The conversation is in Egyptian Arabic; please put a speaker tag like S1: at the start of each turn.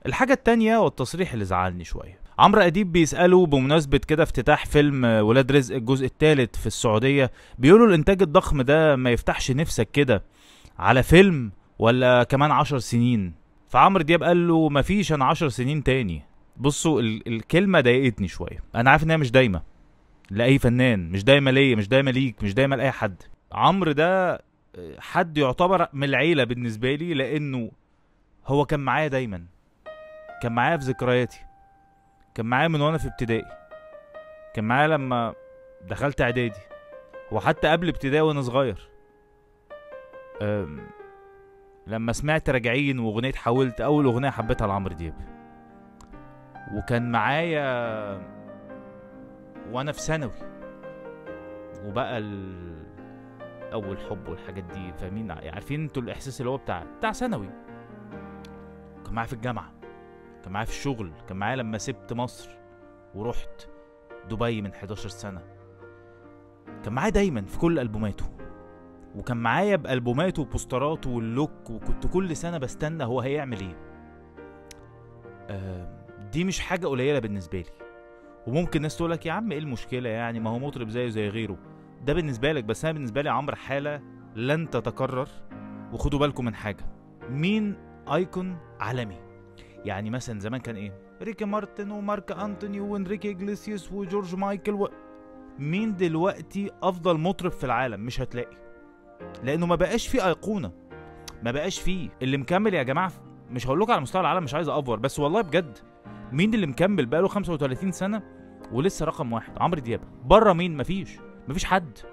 S1: الحاجة التانية والتصريح اللي زعلني شوية عمرو أديب بيسأله بمناسبة كده افتتاح فيلم آه، ولاد رزق الجزء الثالث في السعودية بيقولوا الإنتاج الضخم ده ما يفتحش نفسك كده على فيلم ولا كمان عشر سنين فعمرو دياب قال له مفيش أنا عشر سنين تاني بصوا ال- الكلمة ضايقتني شوية أنا عارف إنها مش دايمة لأي فنان مش دايمة ليا مش دايمة ليك مش دايمة لأي حد عمرو ده آه، حد يعتبر من العيلة بالنسبة لي لأنه هو كان معايا دايما كان معايا في ذكرياتي كان معايا من وانا في ابتدائي كان معايا لما دخلت اعدادي وحتى قبل ابتدائي وانا صغير أم، لما سمعت راجعين واغنية حاولت اول اغنية حبيتها لعمرو دياب وكان معايا وانا في ثانوي وبقى ال... اول حب والحاجات دي فاهمين عارفين انتوا الاحساس اللي هو بتاع بتاع ثانوي كان معايا في الجامعه كان معايا في الشغل كان معايا لما سبت مصر ورحت دبي من 11 سنة كان معايا دايما في كل ألبوماته وكان معايا بألبوماته وبوستراته واللوك وكنت كل سنة بستنى هو هيعمل ايه آه دي مش حاجة قليلة بالنسبة لي وممكن ناس تقولك يا عم ايه المشكلة يعني ما هو مطرب زيه زي غيره ده بالنسبة لك بس انا بالنسبة لي عمرو حالة لن تتكرر وخدوا بالكم من حاجة مين ايكون عالمي يعني مثلا زمان كان ايه ريكي مارتن ومارك انتوني وانريكي اجليسيوس وجورج مايكل و... مين دلوقتي افضل مطرب في العالم مش هتلاقي لانه ما بقاش فيه ايقونه ما بقاش فيه اللي مكمل يا جماعه مش هقول لكم على مستوى العالم مش عايز افور بس والله بجد مين اللي مكمل بقاله 35 سنه ولسه رقم واحد عمرو دياب بره مين مفيش مفيش حد